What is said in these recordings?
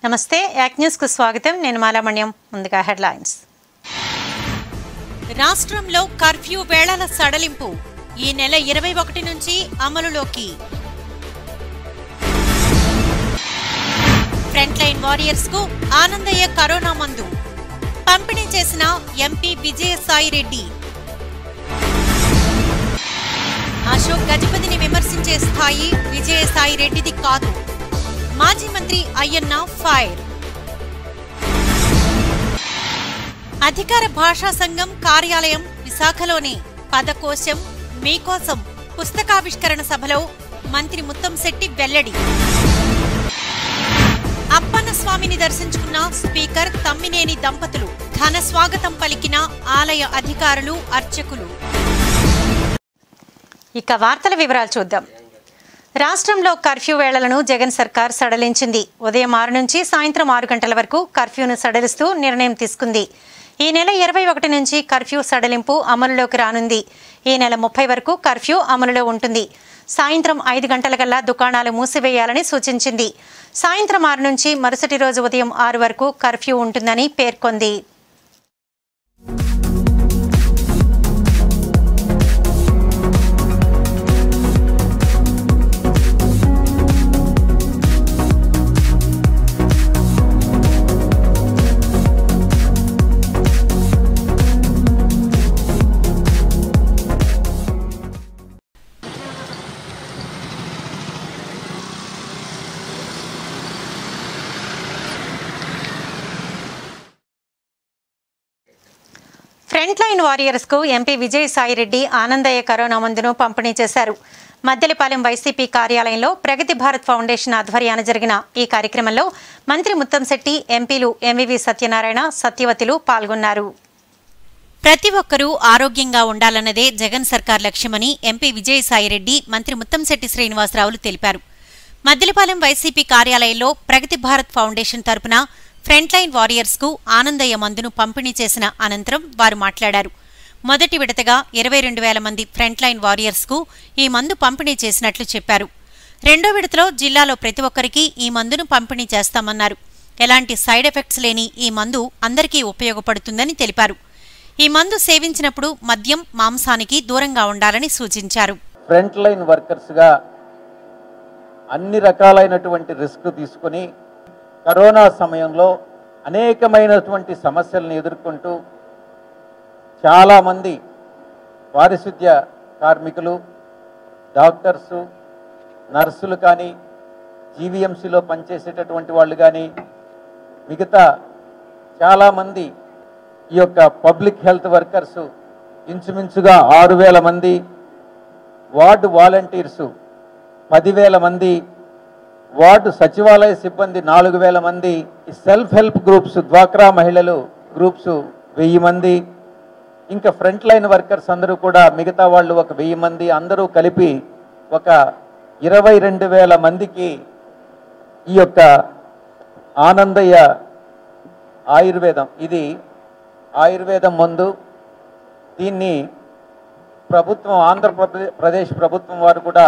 నమస్తే యాక్ న్యూస్కు స్వాగతం నేను మాలామణ్యం ముందుగా హెడ్లైన్స్ రాష్ట్రంలో కర్ఫ్యూ వేళల సడలింపు ఈ నెల ఇరవై ఒకటి నుంచి అమలులోకి ఫ్రంట్ లైన్ వారియర్స్ కు ఆనందయ్య కరోనా మందు పంపిణీ చేసిన ఎంపీ విజయసాయి రెడ్డి అశోక్ గజపతిని విమర్శించే స్థాయి విజయసాయి రెడ్డిది కాదు మాజీ మంత్రి అయ్యన్న ఫైర్ అధికార భాషా సంఘం కార్యాలయం విశాఖలోని పదకోశం మీకోసం పుస్తకావిష్కరణ సభలో మంత్రి ముత్తంశెట్టి వెల్లడి అప్పన్న స్వామిని దర్శించుకున్న స్పీకర్ తమ్మినేని దంపతులు ఘన స్వాగతం పలికిన ఆలయ అధికారులు అర్చకులు ఇక వార్తల వివరాలు చూద్దాం రాష్ట్రంలో కర్ఫ్యూ వేళలను జగన్ సర్కార్ సడలించింది ఉదయం ఆరు నుంచి సాయంత్రం ఆరు గంటల వరకు కర్ఫ్యూను సడలిస్తూ నిర్ణయం తీసుకుంది ఈ నెల ఇరవై ఒకటి నుంచి కర్ఫ్యూ సడలింపు అమలులోకి రానుంది ఈ నెల ముప్పై వరకు కర్ఫ్యూ అమలులో ఉంటుంది సాయంత్రం ఐదు గంటలకల్లా దుకాణాలు మూసివేయాలని సూచించింది సాయంత్రం ఆరు నుంచి మరుసటి రోజు ఉదయం ఆరు వరకు కర్ఫ్యూ ఉంటుందని పేర్కొంది ఫ్రంట్ లైన్ వారియర్స్ కు ఎంపీ విజయసాయిరెడ్డి ఆనందయ్య కరోనా మందును పంపిణీ చేశారు మద్దెలపాలెం వైసీపీ కార్యాలయంలో ప్రగతి భారత్ ఫౌండేషన్ ఆధ్వర్యాన జరిగిన ఈ కార్యక్రమంలో మంత్రి ముత్తంశెట్టి ఎంపీలు ఎంవివి సత్యనారాయణ సత్యవతులు పాల్గొన్నారు ప్రతి ఒక్కరూ ఆరోగ్యంగా ఉండాలన్నదే జగన్ సర్కార్ లక్ష్యమని ఎంపీ విజయసాయిరెడ్డి మంత్రి ముత్తంశెట్టి శ్రీనివాసరావులు తెలిపారు మద్దిలపాలెం వైసీపీ కార్యాలయంలో ప్రగతి భారత్ ఫౌండేషన్ తరపున ఫ్రంట్ లైన్ వారియర్స్ కు ఆనందయ్య మందును పంపిణీ చేసిన అనంతరం వారు మాట్లాడారు మొదటి విడతగా ఇరవై రెండు వేల మంది ఫ్రంట్ లైన్ వారియర్స్ కు ఈ మందు పంపిణీ చేసినట్లు చెప్పారు రెండో విడతలో జిల్లాలో ప్రతి ఒక్కరికి ఈ మందును పంపిణీ చేస్తామన్నారు ఎలాంటి సైడ్ ఎఫెక్ట్స్ లేని ఈ మందు అందరికీ ఉపయోగపడుతుందని తెలిపారు ఈ మందు సేవించినప్పుడు మద్యం మాంసానికి దూరంగా ఉండాలని సూచించారు ఫ్రంట్ లైన్ వర్కర్స్గా అన్ని రకాలైనటువంటి రిస్క్ తీసుకొని కరోనా సమయంలో అనేకమైనటువంటి సమస్యలను ఎదుర్కొంటూ చాలామంది పారిశుద్ధ్య కార్మికులు డాక్టర్సు నర్సులు కానీ జీవీఎంసీలో పనిచేసేటటువంటి వాళ్ళు కానీ మిగతా చాలామంది ఈ యొక్క పబ్లిక్ హెల్త్ వర్కర్సు ఇంచుమించుగా ఆరు వేల మంది వార్డు వాలంటీర్సు పదివేల మంది వార్డు సచివాలయ సిబ్బంది నాలుగు వేల మంది ఈ సెల్ఫ్ హెల్ప్ గ్రూప్స్ డ్వాక్రా మహిళలు గ్రూప్స్ వెయ్యి మంది ఇంకా ఫ్రంట్ లైన్ వర్కర్స్ అందరూ కూడా మిగతా వాళ్ళు ఒక వెయ్యి మంది అందరూ కలిపి ఒక ఇరవై రెండు వేల మందికి ఈ యొక్క ఆనందయ్య ఆయుర్వేదం ఇది ఆయుర్వేదం మందు దీన్ని ప్రభుత్వం ఆంధ్రప్రదేశ్ ప్రదేశ్ ప్రభుత్వం వారు కూడా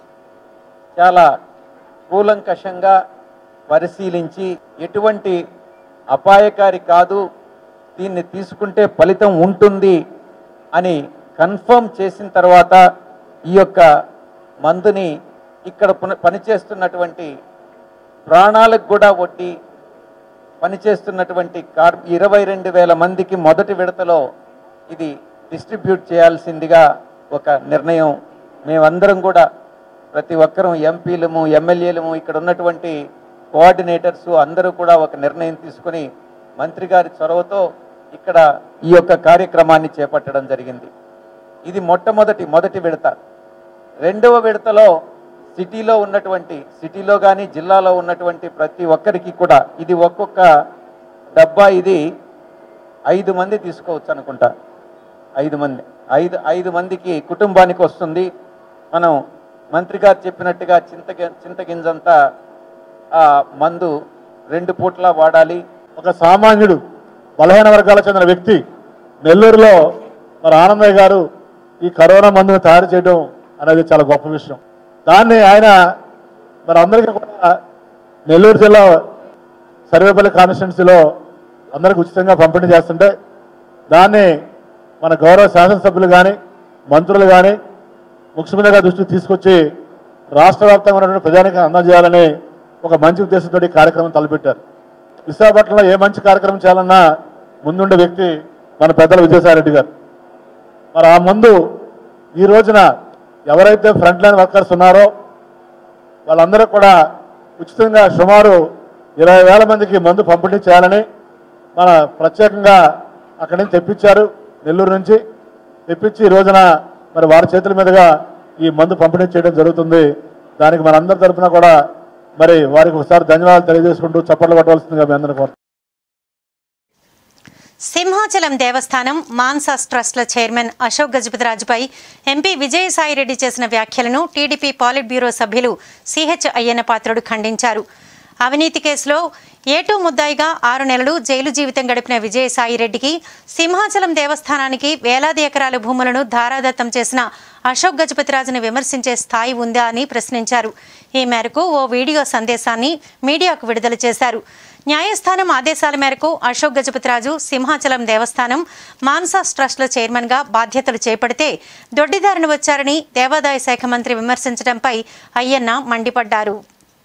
చాలా కూలంకషంగా పరిశీలించి ఎటువంటి అపాయకారి కాదు దీన్ని తీసుకుంటే ఫలితం ఉంటుంది అని కన్ఫర్మ్ చేసిన తర్వాత ఈ యొక్క మందుని ఇక్కడ పున- పనిచేస్తున్నటువంటి ప్రాణాలకు కూడా ఒడ్డి పనిచేస్తున్నటువంటి కార్ ఇరవై రెండు వేల మందికి మొదటి విడతలో ఇది డిస్ట్రిబ్యూట్ చేయాల్సిందిగా ఒక నిర్ణయం మేమందరం కూడా ప్రతి ఒక్కరం ఎంపీలము ఎమ్మెల్యేలము ఇక్కడ ఉన్నటువంటి కోఆర్డినేటర్స్ అందరూ కూడా ఒక నిర్ణయం తీసుకొని మంత్రి గారి చొరవతో ఇక్కడ ఈ యొక్క కార్యక్రమాన్ని చేపట్టడం జరిగింది ఇది మొట్టమొదటి మొదటి విడత రెండవ విడతలో సిటీలో ఉన్నటువంటి సిటీలో కానీ జిల్లాలో ఉన్నటువంటి ప్రతి ఒక్కరికి కూడా ఇది ఒక్కొక్క డబ్బా ఇది ఐదు మంది తీసుకోవచ్చు అనుకుంటా ఐదు మంది ఐదు ఐదు మందికి కుటుంబానికి వస్తుంది మనం మంత్రి గారు చెప్పినట్టుగా చింతగి చింతగింజంతా ఆ మందు రెండు పూట్ల వాడాలి ఒక సామాన్యుడు బలహీన వర్గాలకు చెందిన వ్యక్తి నెల్లూరులో మరి ఆనందయ్య గారు ఈ కరోనా మందును తయారు చేయడం అనేది చాలా గొప్ప విషయం దాన్ని ఆయన మరి అందరికీ కూడా నెల్లూరు జిల్లా సర్వేపల్లి కాన్స్టిట్యున్సీలో అందరికి ఉచితంగా పంపిణీ చేస్తుంటే దాన్ని మన గౌరవ శాసనసభ్యులు కానీ మంత్రులు కానీ ముఖ్యమంత్రి గారి దృష్టికి తీసుకొచ్చి రాష్ట్ర వ్యాప్తంగా ఉన్నటువంటి ప్రజానికి అందజేయాలని ఒక మంచి ఉద్దేశంతో ఈ కార్యక్రమం తలపెట్టారు విశాఖపట్నంలో ఏ మంచి కార్యక్రమం చేయాలన్నా ముందుండే వ్యక్తి మన పెద్దల విజయసాయిరెడ్డి గారు మరి ఆ ముందు ఈ రోజున ఎవరైతే ఫ్రంట్ లైన్ వర్కర్స్ ఉన్నారో వాళ్ళందరూ కూడా ఉచితంగా సుమారు ఇరవై వేల మందికి మందు పంపిణీ చేయాలని మన ప్రత్యేకంగా అక్కడి నుంచి తెప్పించారు నెల్లూరు నుంచి తెప్పించి ఈ రోజున మరి వారి చేతుల మీదుగా ఈ మందు పంపిణీ చేయడం జరుగుతుంది దానికి మనందరి తరఫున కూడా మరి వారికి ఒకసారి ధన్యవాదాలు తెలియజేసుకుంటూ చప్పట్లు పట్టవలసిందిగా మీ అందరికీ కోరుతున్నాను. సింహాచలం దేవస్థానం మాన్సాస్ ట్రస్ట్ల చైర్మన్ అశోక్ గజపతిరాజుపై ఎంపీ విజయసాయిరెడ్డి చేసిన వ్యాఖ్యలను టీడీపీ పాలిట్ బ్యూరో సభ్యులు సిహెచ్ అయ్యన్న పాత్రుడు ఖండించారు అవినీతి కేసులో ఏటూ ముద్దాయిగా ఆరు నెలలు జైలు జీవితం గడిపిన విజయసాయిరెడ్డికి సింహాచలం దేవస్థానానికి వేలాది ఎకరాల భూములను ధారాదత్తం చేసిన అశోక్ గజపతిరాజును విమర్శించే స్థాయి ఉందా అని ప్రశ్నించారు ఈ మేరకు ఓ వీడియో సందేశాన్ని మీడియాకు విడుదల చేశారు న్యాయస్థానం ఆదేశాల మేరకు అశోక్ గజపతిరాజు సింహాచలం దేవస్థానం మాన్సాస్ ట్రస్ట్ల చైర్మన్గా బాధ్యతలు చేపడితే దొడ్డిదారిన వచ్చారని దేవాదాయ శాఖ మంత్రి విమర్శించడంపై అయ్యన్న మండిపడ్డారు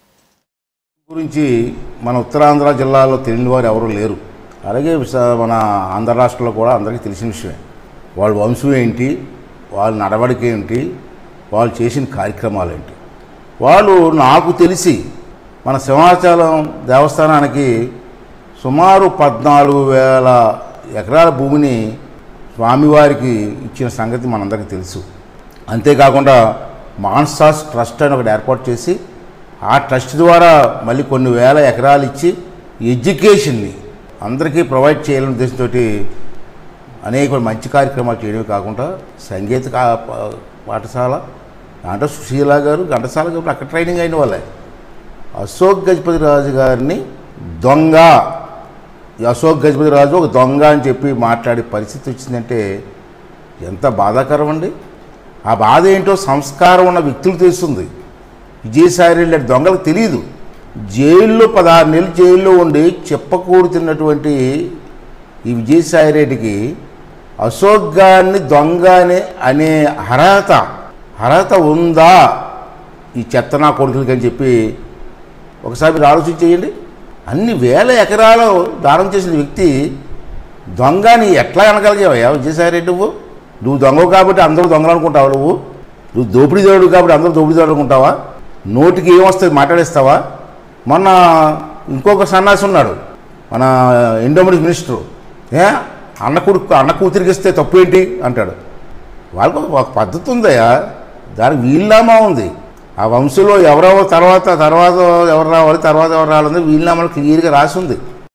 గురించి మన ఉత్తరాంధ్ర జిల్లాలో తెలియని వారు ఎవరు లేరు అలాగే విశా మన ఆంధ్ర రాష్ట్రంలో కూడా అందరికీ తెలిసిన విషయమే వాళ్ళ వంశం ఏంటి వాళ్ళ నడవడిక ఏంటి వాళ్ళు చేసిన కార్యక్రమాలు ఏంటి వాళ్ళు నాకు తెలిసి మన సింహాచలం దేవస్థానానికి సుమారు పద్నాలుగు వేల ఎకరాల భూమిని స్వామివారికి ఇచ్చిన సంగతి మనందరికీ తెలుసు అంతేకాకుండా మాన్సాస్ ట్రస్ట్ అని ఒకటి ఏర్పాటు చేసి ఆ ట్రస్ట్ ద్వారా మళ్ళీ కొన్ని వేల ఎకరాలు ఇచ్చి ఎడ్యుకేషన్ని అందరికీ ప్రొవైడ్ చేయాలనే ఉద్దేశంతో అనేక మంచి కార్యక్రమాలు చేయడమే కాకుండా సంగీత కా- పా- పాఠశాల దాంట్లో సుశీల గారు ఘంటసాల గారు అక్కడ ట్రైనింగ్ అయిన వాళ్ళే అశోక్ గజపతి రాజు గారిని దొంగ ఈ అశోక్ గజపతి రాజు ఒక దొంగ అని చెప్పి మాట్లాడే పరిస్థితి వచ్చిందంటే ఎంత బాధాకరం అండి ఆ బాధ ఏంటో సంస్కారం ఉన్న వ్యక్తులకు తెలుస్తుంది విజయసాయి రెడ్డి లాంటి దొంగలకు తెలియదు జైల్లో పదహారు నెలలు జైల్లో ఉండి చెప్పకూడుతున్నటువంటి ఈ విజయసాయి రెడ్డికి అశోక్ గారిని దొంగ అనే అనే అర్హత అర్హత ఉందా ఈ చెత్త నా కొడుకులకి అని చెప్పి ఒకసారి మీరు ఆలోచన చేయండి అన్ని వేల ఎకరాలు దానం చేసిన వ్యక్తి దొంగని ఎట్లా అనగలిగావయ్యా విజయసాయి నువ్వు నువ్వు దొంగ కాబట్టి అందరూ దొంగలు అనుకుంటావా నువ్వు నువ్వు దోపిడీదారుడు కాబట్టి అందరూ దోపిడీదారుడు అనుకుంటావా నోటికి ఏమొస్తుంది మాట్లాడేస్తావా మొన్న ఇంకొక సన్నాసి ఉన్నాడు మన ఎండోమెంట్స్ మినిస్టరు ఏ అన్న కొడుకు అన్న కూతురికి ఇస్తే తప్పు ఏంటి అంటాడు వాళ్ళకు ఒక పద్ధతి ఉందయ్యా దానికి వీలునామా ఉంది ఆ వంశంలో ఎవరెవరు తర్వాత తర్వాత ఎవరు రావాలి తర్వాత ఎవరు రావాలని వీలునామాలు క్లియర్గా రాసి ఉంది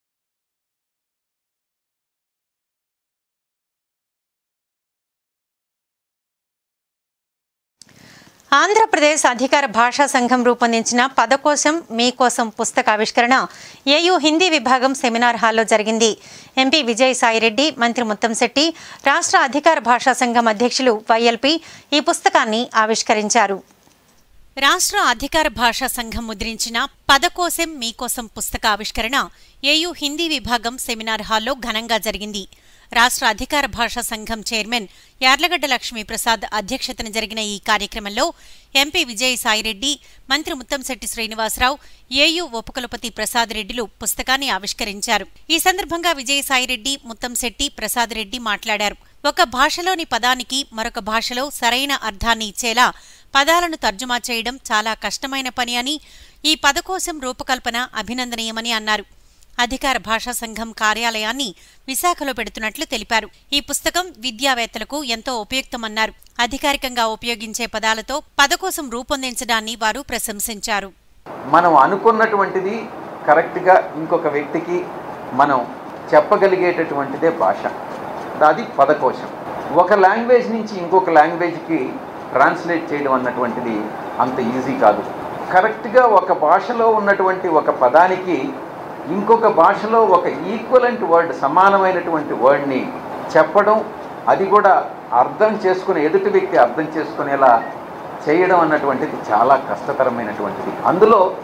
ఆంధ్రప్రదేశ్ అధికార భాషా సంఘం రూపొందించిన పదకోశం మీకోసం పుస్తక ఆవిష్కరణ ఏయూ హిందీ విభాగం సెమినార్ హాల్లో జరిగింది ఎంపీ విజయసాయిరెడ్డి మంత్రి ముత్తంశెట్టి రాష్ట్ర అధికార భాషా సంఘం అధ్యక్షులు వైఎల్పి ఈ పుస్తకాన్ని ఆవిష్కరించారు రాష్ట్ర అధికార భాషా సంఘం ముద్రించిన పదకోశం మీకోసం పుస్తక ఆవిష్కరణ ఏయూ హిందీ విభాగం సెమినార్ హాల్లో ఘనంగా జరిగింది రాష్ట్ర అధికార భాషా సంఘం చైర్మన్ యార్లగడ్డ లక్ష్మీప్రసాద్ అధ్యక్షతన జరిగిన ఈ కార్యక్రమంలో ఎంపీ విజయసాయిరెడ్డి మంత్రి ముత్తంశెట్టి శ్రీనివాసరావు ఏయూ ఉపకులపతి ప్రసాద్ రెడ్డిలు పుస్తకాన్ని ఆవిష్కరించారు ఈ సందర్భంగా విజయసాయిరెడ్డి ముత్తంశెట్టి ప్రసాద్ రెడ్డి మాట్లాడారు ఒక భాషలోని పదానికి మరొక భాషలో సరైన అర్థాన్ని ఇచ్చేలా పదాలను తర్జుమా చేయడం చాలా కష్టమైన పని అని ఈ పదకోశం రూపకల్పన అభినందనీయమని అన్నారు అధికార భాషా సంఘం కార్యాలయాన్ని విశాఖలో పెడుతున్నట్లు తెలిపారు ఈ పుస్తకం విద్యావేత్తలకు ఎంతో ఉపయుక్తమన్నారు అధికారికంగా ఉపయోగించే పదాలతో పదకోశం రూపొందించడాన్ని వారు ప్రశంసించారు మనం అనుకున్నటువంటిది కరెక్ట్గా ఇంకొక వ్యక్తికి మనం చెప్పగలిగేటటువంటిదే భాష అది పదకోశం ఒక లాంగ్వేజ్ నుంచి ఇంకొక లాంగ్వేజ్కి ట్రాన్స్లేట్ చేయడం అన్నటువంటిది అంత ఈజీ కాదు కరెక్ట్గా ఒక భాషలో ఉన్నటువంటి ఒక పదానికి ఇంకొక భాషలో ఒక ఈక్వలెంట్ వర్డ్ సమానమైనటువంటి వర్డ్ని చెప్పడం అది కూడా అర్థం చేసుకుని ఎదుటి వ్యక్తి అర్థం చేసుకునేలా చేయడం అన్నటువంటిది చాలా కష్టతరమైనటువంటిది అందులో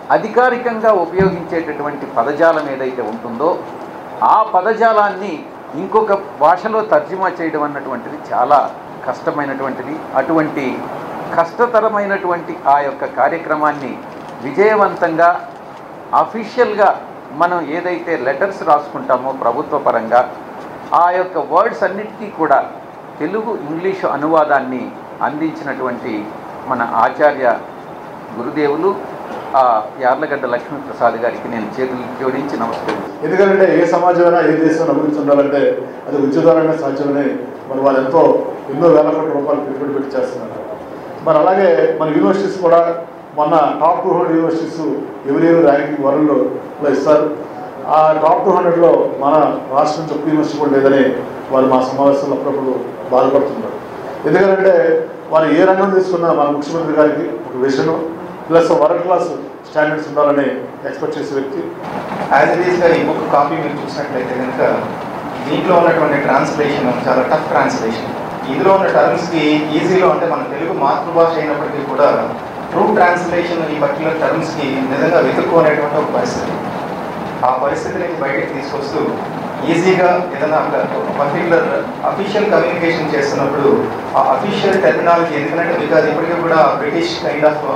అధికారికంగా ఉపయోగించేటటువంటి పదజాలం ఏదైతే ఉంటుందో ఆ పదజాలాన్ని ఇంకొక భాషలో తర్జుమా చేయడం అన్నటువంటిది చాలా కష్టమైనటువంటిది అటువంటి కష్టతరమైనటువంటి ఆ యొక్క కార్యక్రమాన్ని విజయవంతంగా అఫీషియల్గా మనం ఏదైతే లెటర్స్ రాసుకుంటామో ప్రభుత్వ పరంగా ఆ యొక్క వర్డ్స్ అన్నిటికీ కూడా తెలుగు ఇంగ్లీషు అనువాదాన్ని అందించినటువంటి మన ఆచార్య గురుదేవులు ఆ యార్లగడ్డ లక్ష్మీప్రసాద్ గారికి నేను చేతులు జోడించి నమస్కరిస్తున్నాను ఎందుకంటే ఏ సమాజమైనా ఏ దేశం అభివృద్ధి చెందాలంటే అది ఉద్యోగాలనే సాధ్యమని మరి వాళ్ళు ఎంతో ఎన్నో వేల కోట్ల రూపాయలు పెట్టుబడి పెట్టి చేస్తున్నారు మరి అలాగే మన యూనివర్సిటీస్ కూడా మొన్న టాప్ టూ హండ్రెడ్ యూనివర్సిటీస్ ఎవరి ర్యాంకింగ్ వరల్డ్లో ఇస్తారు ఆ టాప్ టూ హండ్రెడ్లో మన రాష్ట్రం నుంచి ఒక్క యూనివర్సిటీ కూడా లేదని వారు మా సమావేశంలో అప్పుడప్పుడు బాధపడుతున్నారు ఎందుకంటే వారు ఏ రంగం తీసుకున్నా మన ముఖ్యమంత్రి గారికి ఒక vision plus world class standards ఉండాలని ఎక్స్పెక్ట్ చేసే వ్యక్తి యాజ్ ఇట్ ఈస్గా ఈ బుక్ కాపీ మీరు చూసినట్లయితే కనుక దీంట్లో ఉన్నటువంటి ట్రాన్స్లేషన్ చాలా టఫ్ ట్రాన్స్లేషన్ ఇందులో ఉన్న టర్మ్స్కి ఈజీలో అంటే మన తెలుగు మాతృభాష అయినప్పటికీ కూడా ట్రూ ట్రాన్స్లేషన్ ఈ పర్టికులర్ టర్మ్స్కి నిజంగా వెతుక్కునేటువంటి ఒక పరిస్థితి ఆ పరిస్థితిని బయటకు తీసుకొస్తూ ఈజీగా ఏదైనా పర్టికులర్ అఫీషియల్ కమ్యూనికేషన్ చేస్తున్నప్పుడు ఆ అఫీషియల్ టెర్మినాలజీ ఎందుకంటే బికాజ్ ఇప్పటికీ కూడా బ్రిటిష్ కైండ్ ఆఫ్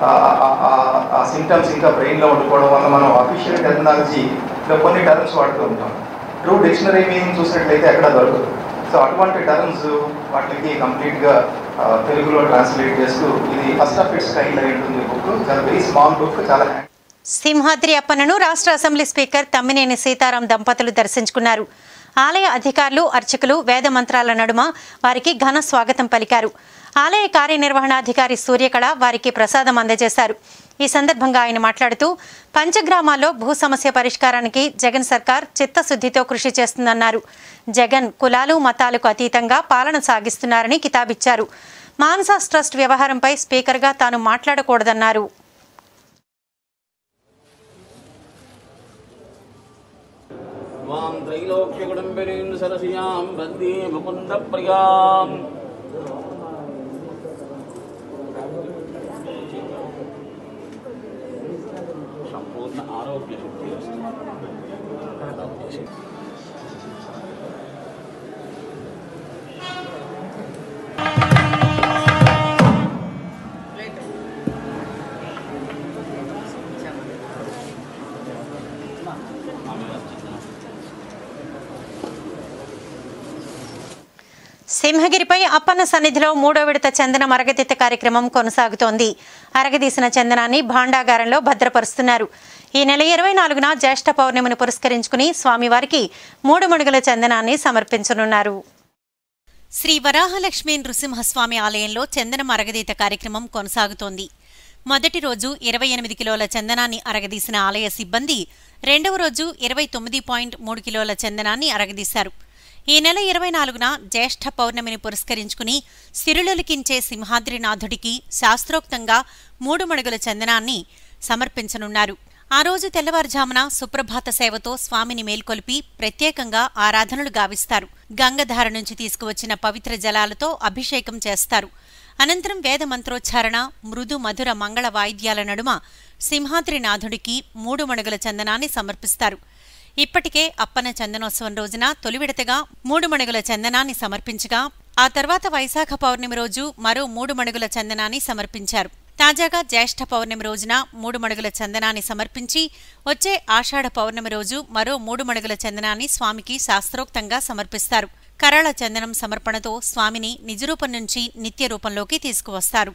ఆ సిమ్టమ్స్ ఇంకా బ్రెయిన్లో ఉండిపోవడం వల్ల మనం అఫీషియల్ టెర్మినాలజీలో కొన్ని టర్మ్స్ వాడుతూ ఉంటాం ట్రూ డిక్షనరీ మీనింగ్ చూసినట్లయితే ఎక్కడ దొరకదు సో అటువంటి టర్మ్స్ వాటికి కంప్లీట్గా తెలుగులో ట్రాన్స్లేట్ చేస్తూ ఇది ఫస్ట్ ఆఫ్ ఇట్స్ కైండ్ అయి ఉంటుంది బుక్ చాలా వెరీ స్మాల్ బుక్ చాలా సింహాద్రి అప్పన్నను రాష్ట్ర అసెంబ్లీ స్పీకర్ తమ్మినేని సీతారాం దంపతులు దర్శించుకున్నారు ఆలయ అధికారులు అర్చకులు వేద మంత్రాల నడుమ వారికి ఘన స్వాగతం పలికారు ఆలయ కార్యనిర్వహణాధికారి సూర్యకళ వారికి ప్రసాదం అందజేశారు ఈ సందర్భంగా ఆయన మాట్లాడుతూ పంచగ్రామాల్లో భూ సమస్య పరిష్కారానికి జగన్ సర్కార్ చిత్తశుద్ధితో కృషి చేస్తుందన్నారు జగన్ కులాలు మతాలకు అతీతంగా పాలన సాగిస్తున్నారని కితాబిచ్చారు మాన్సాస్ ట్రస్ట్ వ్యవహారంపై స్పీకర్గా తాను మాట్లాడకూడదన్నారు त्वां त्रैलोक्यकुटुम्बिनीं सरसियां वन्दे मुकुन्दप्रियाम् सम्पूर्ण आरोग्यसिद्धिरस्तु సింహగిరిపై అప్పన్న సన్నిధిలో మూడో విడత చందనం అరగదిత్త కార్యక్రమం కొనసాగుతోంది అరగదీసిన చందనాన్ని భాండాగారంలో భద్రపరుస్తున్నారు ఈ నెల ఇరవై నాలుగున జ్యేష్ఠ పౌర్ణమిని పురస్కరించుకుని స్వామివారికి మూడు మడుగుల చందనాన్ని సమర్పించనున్నారు శ్రీ వరాహలక్ష్మీ నృసింహస్వామి ఆలయంలో చందనం అరగదీత కార్యక్రమం కొనసాగుతోంది మొదటి రోజు ఇరవై ఎనిమిది కిలోల చందనాన్ని అరగదీసిన ఆలయ సిబ్బంది రెండవ రోజు ఇరవై తొమ్మిది పాయింట్ మూడు కిలోల చందనాన్ని అరగదీశారు ఈ నెల ఇరవై నాలుగున జ్యేష్ఠ పౌర్ణమిని పురస్కరించుకుని సిరులొలికించే సింహాద్రినాథుడికి శాస్త్రోక్తంగా మూడు మడుగుల చందనాన్ని సమర్పించనున్నారు ఆ రోజు తెల్లవారుజామున సుప్రభాత సేవతో స్వామిని మేల్కొల్పి ప్రత్యేకంగా ఆరాధనలు గావిస్తారు గంగధార నుంచి తీసుకువచ్చిన పవిత్ర జలాలతో అభిషేకం చేస్తారు అనంతరం వేద మంత్రోచ్చారణ మృదు మధుర మంగళ వాయిద్యాల నడుమ సింహాద్రినాథుడికి మూడు మడుగుల చందనాన్ని సమర్పిస్తారు ఇప్పటికే అప్పన చందనోత్సవం రోజున తొలి విడతగా మూడు మణుగుల చందనాన్ని సమర్పించగా ఆ తర్వాత వైశాఖ పౌర్ణమి రోజు మరో మూడు మణుగుల చందనాన్ని సమర్పించారు తాజాగా జ్యేష్ఠ పౌర్ణమి రోజున మూడు మడుగుల చందనాన్ని సమర్పించి వచ్చే ఆషాఢ పౌర్ణమి రోజు మరో మూడు మడుగుల చందనాన్ని స్వామికి శాస్త్రోక్తంగా సమర్పిస్తారు కరాళ చందనం సమర్పణతో స్వామిని నిజరూపం నుంచి నిత్య రూపంలోకి తీసుకువస్తారు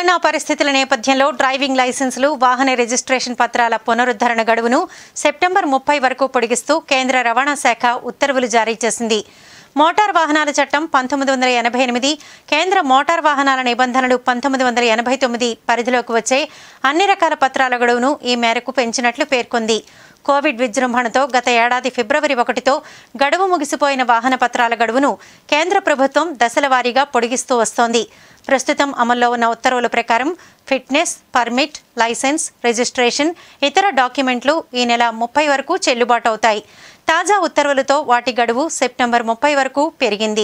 కరోనా పరిస్థితుల నేపథ్యంలో డ్రైవింగ్ లైసెన్సులు వాహన రిజిస్ట్రేషన్ పత్రాల పునరుద్ధరణ గడువును సెప్టెంబర్ ముప్పై వరకు పొడిగిస్తూ కేంద్ర రవాణా శాఖ ఉత్తర్వులు జారీ చేసింది మోటార్ వాహనాల చట్టం పంతొమ్మిది వందల ఎనభై ఎనిమిది కేంద్ర మోటార్ వాహనాల నిబంధనలు పంతొమ్మిది వందల ఎనభై తొమ్మిది పరిధిలోకి వచ్చే అన్ని రకాల పత్రాల గడువును ఈ మేరకు పెంచినట్లు పేర్కొంది కోవిడ్ విజృంభణతో గత ఏడాది ఫిబ్రవరి ఒకటితో గడువు ముగిసిపోయిన వాహన పత్రాల గడువును కేంద్ర ప్రభుత్వం దశల వారీగా పొడిగిస్తూ వస్తోంది ప్రస్తుతం అమల్లో ఉన్న ఉత్తర్వుల ప్రకారం ఫిట్నెస్ పర్మిట్ లైసెన్స్ రిజిస్ట్రేషన్ ఇతర డాక్యుమెంట్లు ఈ నెల ముప్పై వరకు చెల్లుబాటు అవుతాయి తాజా ఉత్తర్వులతో వాటి గడువు సెప్టెంబర్ ముప్పై వరకు పెరిగింది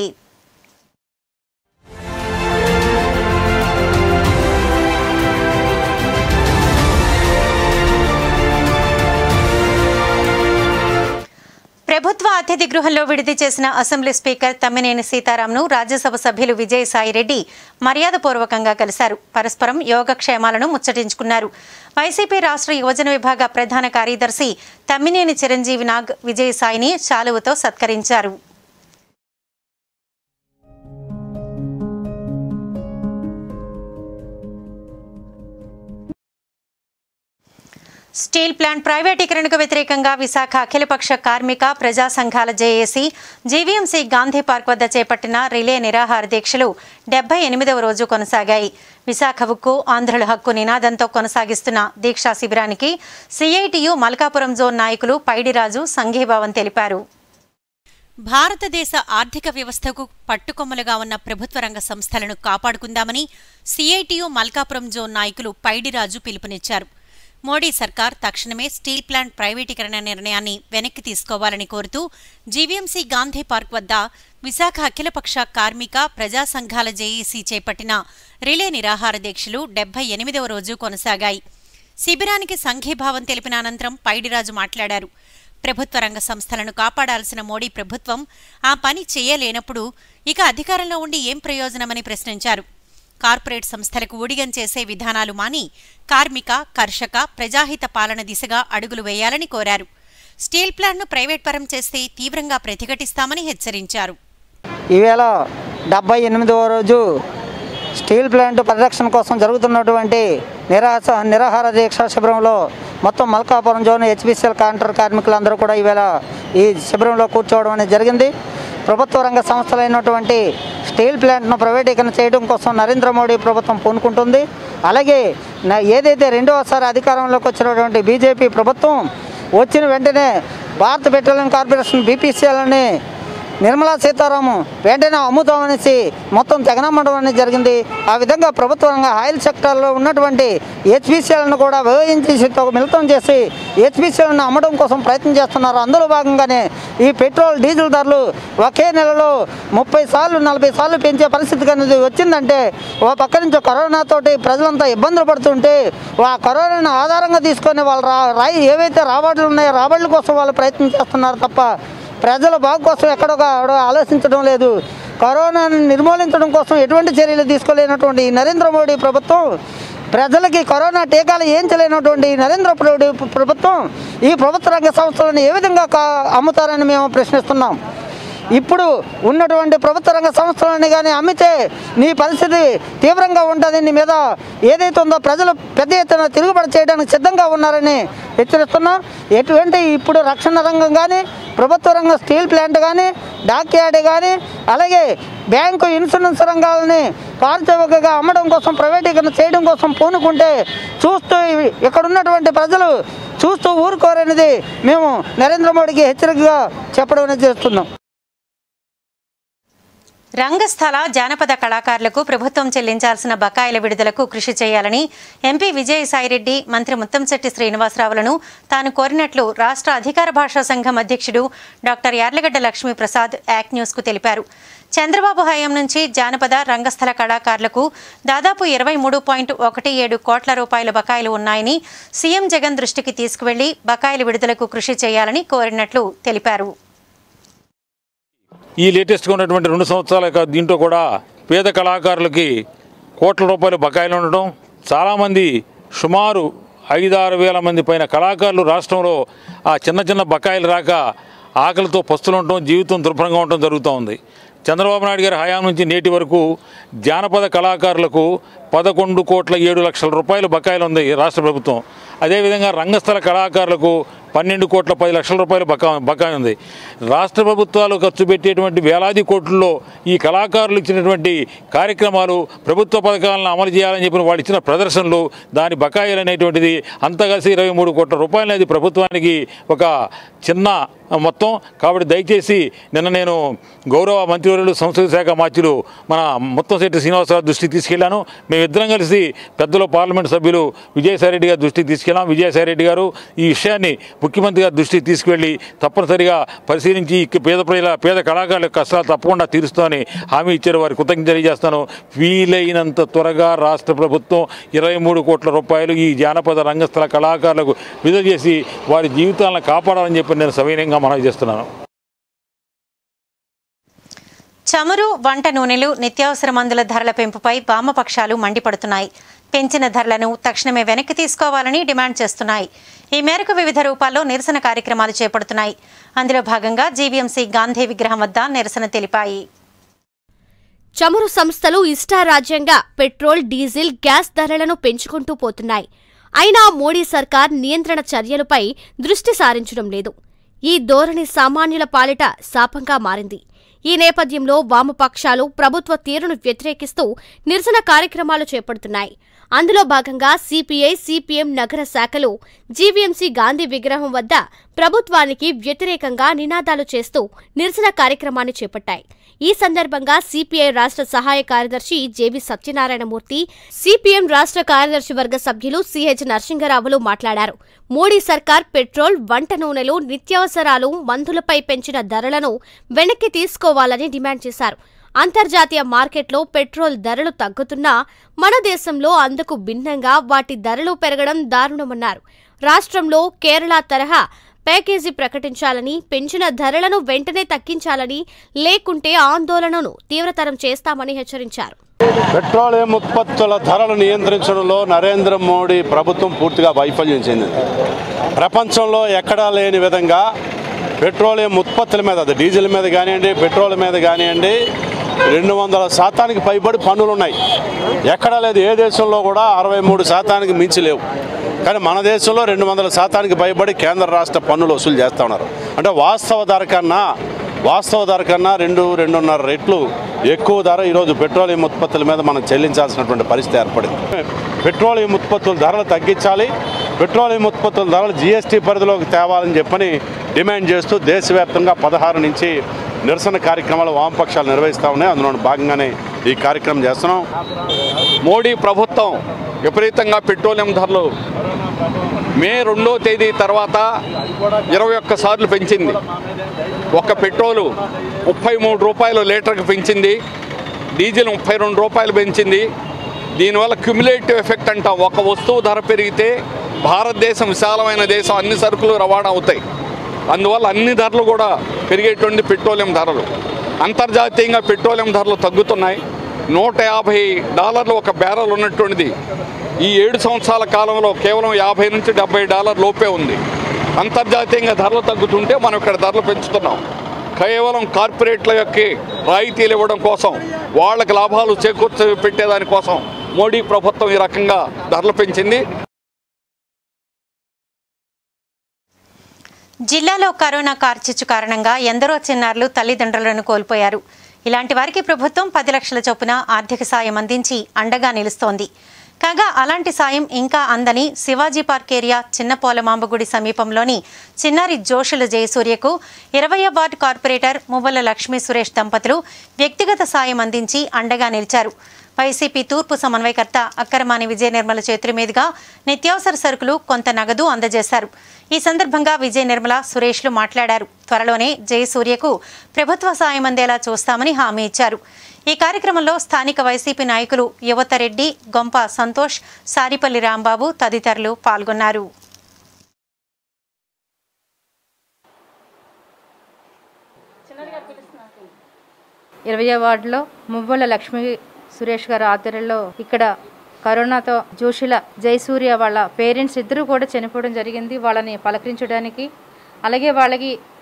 ప్రభుత్వ అతిథి గృహంలో విడిది చేసిన అసెంబ్లీ స్పీకర్ తమ్మినేని సీతారాంను రాజ్యసభ సభ్యులు విజయసాయిరెడ్డి మర్యాదపూర్వకంగా కలిశారు పరస్పరం యోగక్షేమాలను ముచ్చటించుకున్నారు వైసీపీ రాష్ట్ర యువజన విభాగ ప్రధాన కార్యదర్శి తమ్మినేని చిరంజీవి నాగ్ విజయసాయిని శాలువతో సత్కరించారు స్టీల్ ప్లాంట్ ప్రైవేటీకరణకు వ్యతిరేకంగా విశాఖ అఖిలపక్ష కార్మిక ప్రజా సంఘాల జేఏసీ జీవీఎంసీ గాంధీ పార్క్ వద్ద చేపట్టిన రిలే నిరాహార దీక్షలు డెబ్బై ఎనిమిదవ రోజు కొనసాగాయి విశాఖ ఉక్కు ఆంధ్రుల హక్కు నినాదంతో కొనసాగిస్తున్న దీక్షా శిబిరానికి సిఐటియు మల్కాపురం జోన్ నాయకులు పైడిరాజు సంఘీభావం తెలిపారు భారతదేశ ఆర్థిక వ్యవస్థకు పట్టుకొమ్మలుగా ఉన్న ప్రభుత్వ రంగ సంస్థలను కాపాడుకుందామని సిఐటియు మల్కాపురం జోన్ నాయకులు పైడిరాజు పిలుపునిచ్చారు మోడీ సర్కార్ తక్షణమే స్టీల్ ప్లాంట్ ప్రైవేటీకరణ నిర్ణయాన్ని వెనక్కి తీసుకోవాలని కోరుతూ జీవీఎంసీ గాంధీ పార్క్ వద్ద విశాఖ అఖిలపక్ష కార్మిక ప్రజా సంఘాల జేఏసీ చేపట్టిన రిలే నిరాహార దీక్షలు డెబ్బై ఎనిమిదవ రోజు కొనసాగాయి శిబిరానికి సంఘీభావం తెలిపిన అనంతరం పైడిరాజు మాట్లాడారు ప్రభుత్వ రంగ సంస్థలను కాపాడాల్సిన మోడీ ప్రభుత్వం ఆ పని చేయలేనప్పుడు ఇక అధికారంలో ఉండి ఏం ప్రయోజనమని ప్రశ్నించారు కార్పొరేట్ సంస్థలకు ఊడిగం చేసే విధానాలు మాని కార్మిక కర్షక ప్రజాహిత పాలన దిశగా అడుగులు వేయాలని కోరారు స్టీల్ ప్లాంట్ను ప్రైవేట్ పరం చేస్తే తీవ్రంగా ప్రతిఘటిస్తామని హెచ్చరించారు ఈవేళ డెబ్బై ఎనిమిదవ రోజు స్టీల్ ప్లాంట్ పరిరక్షణ కోసం జరుగుతున్నటువంటి నిరాశ నిరాహార దీక్ష శిబిరంలో మొత్తం మల్కాపురం జోన్ హెచ్పిసిఎల్ కాంట్రాక్ట్ కార్మికులందరూ కూడా ఈవేళ ఈ శిబిరంలో కూర్చోవడం అనేది జరిగింది ప్రభుత్వ రంగ సంస్థలైనటువంటి స్టీల్ ప్లాంట్ను ప్రైవేటీకరణ చేయడం కోసం నరేంద్ర మోడీ ప్రభుత్వం పూనుకుంటుంది అలాగే నా- ఏదైతే రెండవసారి అధికారంలోకి వచ్చినటువంటి బీజేపీ ప్రభుత్వం వచ్చిన వెంటనే భారత పెట్రోలియం కార్పొరేషన్ బీపీసీఎల్ని నిర్మలా సీతారామన్ వెంటనే అమ్ముతామనేసి మొత్తం తెగనమ్మడం అనేది జరిగింది ఆ విధంగా ప్రభుత్వ రంగ ఆయిల్ సెక్టార్లో ఉన్నటువంటి హెచ్పిసిఎల్ను కూడా విభజించి మిళితం చేసి హెచ్పిసిఎల్ను అమ్మడం కోసం ప్రయత్నం చేస్తున్నారు అందులో భాగంగానే ఈ పెట్రోల్ డీజిల్ ధరలు ఒకే నెలలో ముప్పై సార్లు నలభై సార్లు పెంచే పరిస్థితి అనేది వచ్చిందంటే ఓ పక్క నుంచి కరోనాతోటి ప్రజలంతా ఇబ్బందులు పడుతుంటే ఆ కరోనాను ఆధారంగా తీసుకొని వాళ్ళు రా రాయి ఏవైతే రాబడులు ఉన్నాయో రాబడుల కోసం వాళ్ళు ప్రయత్నం చేస్తున్నారు తప్ప ప్రజల బాగు కోసం ఎక్కడొక ఆలోచించడం లేదు కరోనాను నిర్మూలించడం కోసం ఎటువంటి చర్యలు తీసుకోలేనటువంటి ఈ నరేంద్ర మోడీ ప్రభుత్వం ప్రజలకి కరోనా టీకాలు ఏం చేయలేనటువంటి ఈ నరేంద్ర మోడీ ప్రభుత్వం ఈ ప్రభుత్వ రంగ సంస్థలను ఏ విధంగా కా- అమ్ముతారని మేము ప్రశ్నిస్తున్నాం ఇప్పుడు ఉన్నటువంటి ప్రభుత్వ రంగ సంస్థలని కానీ అమ్మితే నీ పరిస్థితి తీవ్రంగా ఉంటుంది నీ మీద ఏదైతే ఉందో ప్రజలు పెద్ద ఎత్తున తిరుగుబడి చేయడానికి సిద్ధంగా ఉన్నారని హెచ్చరిస్తున్నాం ఎటువంటి ఇప్పుడు రక్షణ రంగం కానీ ప్రభుత్వ రంగం స్టీల్ ప్లాంట్ కానీ డాక్ యార్డ్ కానీ అలాగే బ్యాంకు ఇన్సూరెన్స్ రంగాలని పారిశ్రామికగా అమ్మడం కోసం ప్రైవేటీకరణ చేయడం కోసం పూనుకుంటే చూస్తూ ఇవి- ఇక్కడ ఉన్నటువంటి ప్రజలు చూస్తూ ఊరుకోరనేది మేము నరేంద్ర మోడీకి హెచ్చరికగా చెప్పడం అనేది చేస్తున్నాం రంగస్థల జానపద కళాకారులకు ప్రభుత్వం చెల్లించాల్సిన బకాయిల విడుదలకు కృషి చేయాలని ఎంపీ విజయసాయిరెడ్డి మంత్రి ముత్తంశెట్టి శ్రీనివాసరావులను తాను కోరినట్లు రాష్ట్ర అధికార భాషా సంఘం అధ్యక్షుడు డాక్టర్ యార్లగడ్డ లక్ష్మీప్రసాద్ యాక్ట్ న్యూస్కు తెలిపారు చంద్రబాబు హయాం నుంచి జానపద రంగస్థల కళాకారులకు దాదాపు ఇరవై మూడు పాయింట్ ఒకటి ఏడు కోట్ల రూపాయల బకాయిలు ఉన్నాయని సీఎం జగన్ దృష్టికి తీసుకువెళ్లి బకాయిల విడుదలకు కృషి చేయాలని కోరినట్లు తెలిపారు ఈ లేటెస్ట్గా ఉన్నటువంటి రెండు సంవత్సరాల యొక్క దీంట్లో కూడా పేద కళాకారులకి కోట్ల రూపాయలు బకాయిలు ఉండడం చాలామంది సుమారు ఐదారు వేల మంది పైన కళాకారులు రాష్ట్రంలో ఆ చిన్న చిన్న బకాయిలు రాక ఆకలితో పస్తులు ఉండటం జీవితం దుర్భరంగా ఉండటం జరుగుతూ ఉంది చంద్రబాబు నాయుడు గారి హయాం నుంచి నేటి వరకు జానపద కళాకారులకు పదకొండు కోట్ల ఏడు లక్షల రూపాయలు బకాయిలు ఉంది రాష్ట్ర ప్రభుత్వం అదేవిధంగా రంగస్థల కళాకారులకు పన్నెండు కోట్ల పది లక్షల రూపాయలు బకా బకాయి ఉంది రాష్ట్ర ప్రభుత్వాలు ఖర్చు పెట్టేటువంటి వేలాది కోట్లలో ఈ కళాకారులు ఇచ్చినటువంటి కార్యక్రమాలు ప్రభుత్వ పథకాలను అమలు చేయాలని చెప్పిన వాళ్ళు ఇచ్చిన ప్రదర్శనలు దాని బకాయిలు అనేటువంటిది అంతా కలిసి ఇరవై మూడు కోట్ల రూపాయలు అనేది ప్రభుత్వానికి ఒక చిన్న మొత్తం కాబట్టి దయచేసి నిన్న నేను గౌరవ మంత్రివర్యులు సంస్కృతి శాఖ మార్చులు మన ముత్తంశెట్టి శ్రీనివాసరావు దృష్టికి తీసుకెళ్లాను మేమిద్దరం కలిసి పెద్దలు పార్లమెంట్ సభ్యులు విజయసాయిరెడ్డి గారి దృష్టికి తీసుకెళ్ళాం విజయసాయిరెడ్డి గారు ఈ విషయాన్ని ముఖ్యమంత్రి గారి దృష్టికి తీసుకువెళ్ళి తప్పనిసరిగా పరిశీలించి ఈ పేద ప్రజల పేద కళాకారుల కష్టాలు తప్పకుండా తీరుస్తామని హామీ ఇచ్చారు వారి కృతజ్ఞత తెలియజేస్తాను వీలైనంత త్వరగా రాష్ట్ర ప్రభుత్వం ఇరవై మూడు కోట్ల రూపాయలు ఈ జానపద రంగస్థల కళాకారులకు విడుదల చేసి వారి జీవితాలను కాపాడాలని చెప్పి నేను సవినయంగా మనవి చేస్తున్నాను చమురు వంట నూనెలు నిత్యావసర మందుల ధరల పెంపుపై వామపక్షాలు మండిపడుతున్నాయి పెంచిన ధరలను తక్షణమే వెనక్కి తీసుకోవాలని డిమాండ్ చేస్తున్నాయి ఈ మేరకు వివిధ రూపాల్లో నిరసన కార్యక్రమాలు చేపడుతున్నాయి అందులో భాగంగా జీవీఎంసీ గాంధీ విగ్రహం వద్ద నిరసన తెలిపాయి చమురు సంస్థలు ఇష్టారాజ్యంగా పెట్రోల్ డీజిల్ గ్యాస్ ధరలను పెంచుకుంటూ పోతున్నాయి అయినా మోడీ సర్కార్ నియంత్రణ చర్యలపై దృష్టి సారించడం లేదు ఈ ధోరణి సామాన్యుల పాలిట శాపంగా మారింది ఈ నేపథ్యంలో వామపక్షాలు ప్రభుత్వ తీరును వ్యతిరేకిస్తూ నిరసన కార్యక్రమాలు చేపడుతున్నాయి అందులో భాగంగా సిపిఐ సిపిఎం నగర శాఖలు జీవీఎంసీ గాంధీ విగ్రహం వద్ద ప్రభుత్వానికి వ్యతిరేకంగా నినాదాలు చేస్తూ నిరసన కార్యక్రమాన్ని చేపట్టాయి ఈ సందర్భంగా సిపిఐ రాష్ట్ర సహాయ కార్యదర్శి జేవి సత్యనారాయణమూర్తి సిపిఎం రాష్ట్ర కార్యదర్శి వర్గ సభ్యులు సిహెచ్ నరసింగరావులు మాట్లాడారు మోడీ సర్కార్ పెట్రోల్ వంట నూనెలు నిత్యావసరాలు మందులపై పెంచిన ధరలను వెనక్కి తీసుకోవాలని డిమాండ్ చేశారు అంతర్జాతీయ మార్కెట్లో పెట్రోల్ ధరలు తగ్గుతున్నా మన దేశంలో అందుకు భిన్నంగా వాటి ధరలు పెరగడం దారుణమన్నారు రాష్ట్రంలో కేరళ తరహా ప్యాకేజీ ప్రకటించాలని పెంచిన ధరలను వెంటనే తగ్గించాలని లేకుంటే ఆందోళనను తీవ్రతరం చేస్తామని హెచ్చరించారు పెట్రోలియం ఉత్పత్తుల ధరలు నియంత్రించడంలో నరేంద్ర మోడీ ప్రభుత్వం పూర్తిగా వైఫల్యం చెందింది ప్రపంచంలో ఎక్కడా లేని విధంగా పెట్రోలియం ఉత్పత్తుల మీద అది డీజిల్ మీద కానివ్వండి పెట్రోల్ మీద కానివ్వండి రెండు వందల శాతానికి పైబడి పన్నులు ఉన్నాయి ఎక్కడా లేదు ఏ దేశంలో కూడా అరవై మూడు శాతానికి మించి లేవు కానీ మన దేశంలో రెండు వందల శాతానికి పైబడి కేంద్ర రాష్ట్ర పన్నులు వసూలు చేస్తూ ఉన్నారు అంటే వాస్తవ ధర కన్నా వాస్తవ ధర కన్నా రెండు రెండున్నర రెట్లు ఎక్కువ ధర ఈరోజు పెట్రోలియం ఉత్పత్తుల మీద మనం చెల్లించాల్సినటువంటి పరిస్థితి ఏర్పడింది పెట్రోలియం ఉత్పత్తుల ధరలు తగ్గించాలి పెట్రోలియం ఉత్పత్తుల ధరలు జీఎస్టీ పరిధిలోకి తేవాలని చెప్పని డిమాండ్ చేస్తూ దేశవ్యాప్తంగా పదహారు నుంచి నిరసన కార్యక్రమాలు వామపక్షాలు నిర్వహిస్తూ ఉన్నాయి అందులో భాగంగానే ఈ కార్యక్రమం చేస్తున్నాం మోడీ ప్రభుత్వం విపరీతంగా పెట్రోలియం ధరలు మే రెండో తేదీ తర్వాత ఇరవై ఒక్క సార్లు పెంచింది ఒక పెట్రోలు ముప్పై మూడు రూపాయలు లీటర్కి పెంచింది డీజిల్ ముప్పై రెండు రూపాయలు పెంచింది దీనివల్ల క్యుములేటివ్ ఎఫెక్ట్ అంటాం ఒక వస్తువు ధర పెరిగితే భారతదేశం విశాలమైన దేశం అన్ని సరుకులు రవాణా అవుతాయి అందువల్ల అన్ని ధరలు కూడా పెరిగేటువంటి పెట్రోలియం ధరలు అంతర్జాతీయంగా పెట్రోలియం ధరలు తగ్గుతున్నాయి నూట యాభై డాలర్లు ఒక బ్యారల్ ఉన్నటువంటిది ఈ ఏడు సంవత్సరాల కాలంలో కేవలం యాభై నుంచి డెబ్బై డాలర్ లోపే ఉంది అంతర్జాతీయంగా ధరలు తగ్గుతుంటే మనం ఇక్కడ ధరలు పెంచుతున్నాం కేవలం కార్పొరేట్ల యొక్క రాయితీలు ఇవ్వడం కోసం వాళ్ళకి లాభాలు చేకూర్చ పెట్టేదాని కోసం మోడీ ప్రభుత్వం ఈ రకంగా ధరలు పెంచింది జిల్లాలో కరోనా కార్చిచ్చు కారణంగా ఎందరో చిన్నారులు తల్లిదండ్రులను కోల్పోయారు ఇలాంటి వారికి ప్రభుత్వం పది లక్షల చొప్పున ఆర్థిక సాయం అందించి అండగా నిలుస్తోంది కాగా అలాంటి సాయం ఇంకా అందని శివాజీ పార్క్ ఏరియా చిన్నపోలమాంబగుడి సమీపంలోని చిన్నారి జోషుల జయసూర్యకు ఇరవై వార్డు కార్పొరేటర్ మువ్వల లక్ష్మీ సురేష్ దంపతులు వ్యక్తిగత సాయం అందించి అండగా నిలిచారు వైసీపీ తూర్పు సమన్వయకర్త అక్కరమాని విజయ నిర్మల చేతుల మీదుగా నిత్యావసర సరుకులు కొంత నగదు అందజేశారు ఈ సందర్భంగా విజయ నిర్మల సురేష్లు మాట్లాడారు త్వరలోనే జయసూర్యకు ప్రభుత్వ సాయం అందేలా చూస్తామని హామీ ఇచ్చారు ఈ కార్యక్రమంలో స్థానిక వైసీపీ నాయకులు యువతరెడ్డి గొంప సంతోష్ సారిపల్లి రాంబాబు తదితరులు పాల్గొన్నారు ఇరవై వార్డులో మువ్వల లక్ష్మీ సురేష్ గారి ఆధ్వర్యంలో ఇక్కడ కరోనాతో జోషిల జయసూర్య వాళ్ళ పేరెంట్స్ ఇద్దరు కూడా చనిపోవడం జరిగింది వాళ్ళని పలకరించడానికి అలాగే వాళ్ళకి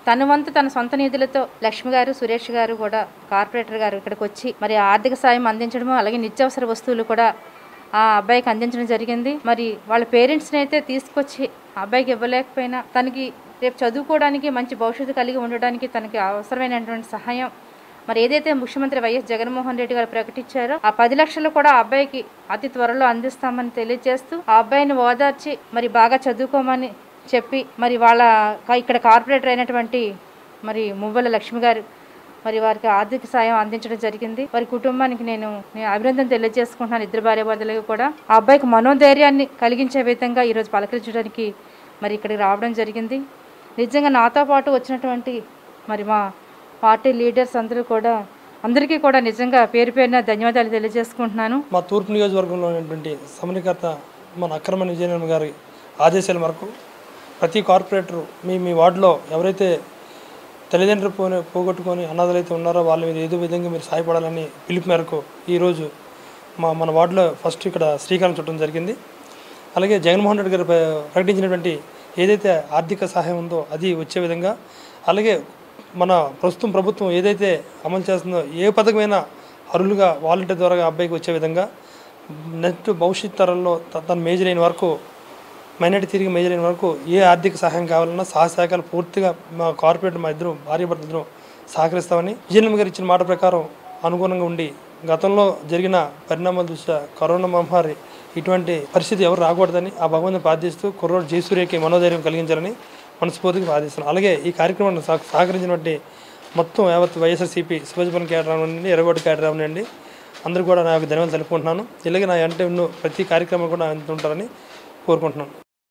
తన వంతు తన సొంత నిధులతో లక్ష్మి గారు సురేష్ గారు కూడా కార్పొరేటర్ గారు ఇక్కడికి వచ్చి మరి ఆర్థిక సాయం అందించడము అలాగే నిత్యావసర వస్తువులు కూడా ఆ అబ్బాయికి అందించడం జరిగింది మరి వాళ్ళ పేరెంట్స్ని అయితే తీసుకొచ్చి ఆ అబ్బాయికి ఇవ్వలేకపోయినా తనకి రేపు చదువుకోవడానికి మంచి భవిష్యత్తు కలిగి ఉండడానికి తనకి అవసరమైనటువంటి సహాయం మరి ఏదైతే ముఖ్యమంత్రి వైఎస్ జగన్మోహన్ రెడ్డి గారు ప్రకటించారో ఆ పది లక్షలు కూడా ఆ అబ్బాయికి అతి త్వరలో అందిస్తామని తెలియజేస్తూ ఆ అబ్బాయిని ఓదార్చి మరి బాగా చదువుకోమని చెప్పి మరి వాళ్ళ ఇక్కడ కార్పొరేటర్ అయినటువంటి మరి మువ్వల లక్ష్మి గారు మరి వారికి ఆర్థిక సాయం అందించడం జరిగింది వారి కుటుంబానికి నేను నేను అభినందన తెలియజేసుకుంటున్నాను ఇద్దరు భార్యాభర్తలకు కూడా ఆ అబ్బాయికి మనోధైర్యాన్ని కలిగించే విధంగా ఈరోజు పలకరించడానికి మరి ఇక్కడికి రావడం జరిగింది నిజంగా నాతో పాటు వచ్చినటువంటి మరి మా పార్టీ లీడర్స్ అందరూ కూడా అందరికీ కూడా నిజంగా పేరు పేరున ధన్యవాదాలు తెలియజేసుకుంటున్నాను మా తూర్పు నియోజకవర్గంలో ఉన్నటువంటి సమన్వయకర్త మన అక్రమ విజయనగరం గారి ఆదేశాల మేరకు ప్రతి కార్పొరేటర్ మీ మీ వార్డులో ఎవరైతే తల్లిదండ్రులు పో పోగొట్టుకొని అనాథలైతే ఉన్నారో వాళ్ళ మీద ఏదో విధంగా మీరు సహాయపడాలని పిలుపు మేరకు ఈరోజు మా మన వార్డులో ఫస్ట్ ఇక్కడ శ్రీకారం చుట్టడం జరిగింది అలాగే జగన్మోహన్ రెడ్డి గారు ప్ర- ప్రకటించినటువంటి ఏదైతే ఆర్థిక సహాయం ఉందో అది వచ్చే విధంగా అలాగే మన ప్రస్తుతం ప్రభుత్వం ఏదైతే అమలు చేస్తుందో ఏ పథకమైనా అరులుగా వాలంటీర్ ద్వారా అబ్బాయికి వచ్చే విధంగా నెక్స్ట్ భవిష్యత్ తరంలో త- తను మేజర్ అయిన వరకు మైనార్టీ తిరిగి మేజర్ అయిన వరకు ఏ ఆర్థిక సహాయం కావాలన్నా సహసహకాలు పూర్తిగా మా కార్పొరేట్ మా ఇద్దరు భార్య భర్త ఇద్దరు సహకరిస్తామని విజయనగరం గారు ఇచ్చిన మాట ప్రకారం అనుగుణంగా ఉండి గతంలో జరిగిన పరిణామాల దృష్ట్యా కరోనా మహమ్మారి ఇటువంటి పరిస్థితి ఎవరు రాకూడదని ఆ భగవంతుని ప్రార్థిస్తూ కుర్రోడు జయసూర్యకి మనోధైర్యం కలిగించాలని మనస్ఫూర్తిగా ప్రార్థిస్తున్నాను అలాగే ఈ కార్యక్రమాన్ని సహ- సహకరించినటువంటి మొత్తం యావత్ వైఎస్ఆర్సీపీ శివజపన్ క్యాడర్ అవనండి ఎర్రగొడ్డ క్యాడర్ అవనండి అందరూ కూడా నాకు ధన్యవాదాలు తెలుపుకుంటున్నాను ఇలాగే నా అంటే ఎన్నో ప్రతి కార్యక్రమం కూడా ఉంటారని కోరుకుంటున్నాను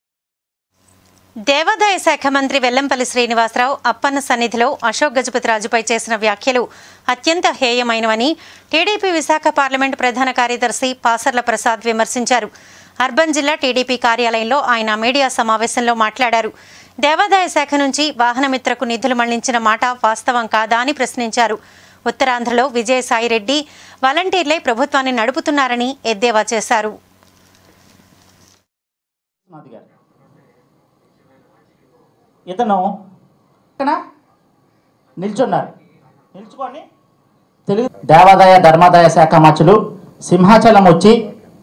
దేవాదాయ శాఖ మంత్రి వెల్లంపల్లి శ్రీనివాసరావు అప్పన్న సన్నిధిలో అశోక్ గజపతిరాజుపై చేసిన వ్యాఖ్యలు అత్యంత హేయమైనవని టీడీపీ విశాఖ పార్లమెంట్ ప్రధాన కార్యదర్శి పాసర్ల ప్రసాద్ విమర్శించారు అర్బన్ జిల్లా టీడీపీ కార్యాలయంలో ఆయన మీడియా సమావేశంలో మాట్లాడారు దేవాదాయ శాఖ నుంచి వాహనమిత్రకు నిధులు మళ్లించిన మాట వాస్తవం కాదా అని ప్రశ్నించారు ఉత్తరాంధ్రలో విజయసాయిరెడ్డి వాలంటీర్లే ప్రభుత్వాన్ని నడుపుతున్నారని ఎద్దేవా చేశారు ఇతను ఇక్కడ నిల్చున్నారు నిల్చుకొని తెలుగు దేవాదాయ ధర్మాదాయ శాఖ మచ్చులు సింహాచలం వచ్చి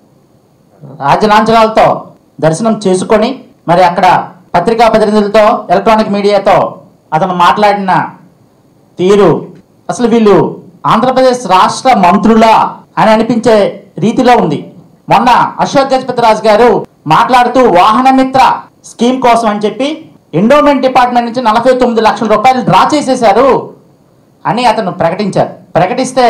రాజలాంఛనాలతో దర్శనం చేసుకొని మరి అక్కడ పత్రికా ప్రతినిధులతో ఎలక్ట్రానిక్ మీడియాతో అతను మాట్లాడిన తీరు అసలు వీళ్ళు ఆంధ్రప్రదేశ్ రాష్ట్ర మంత్రులా అని అనిపించే రీతిలో ఉంది మొన్న అశోక్ గజపతిరాజు గారు మాట్లాడుతూ వాహనమిత్ర స్కీమ్ కోసం అని చెప్పి ఎండోమెంట్ డిపార్ట్మెంట్ నుంచి నలభై తొమ్మిది లక్షల రూపాయలు డ్రా చేసేశారు అని అతను ప్రకటించారు ప్రకటిస్తే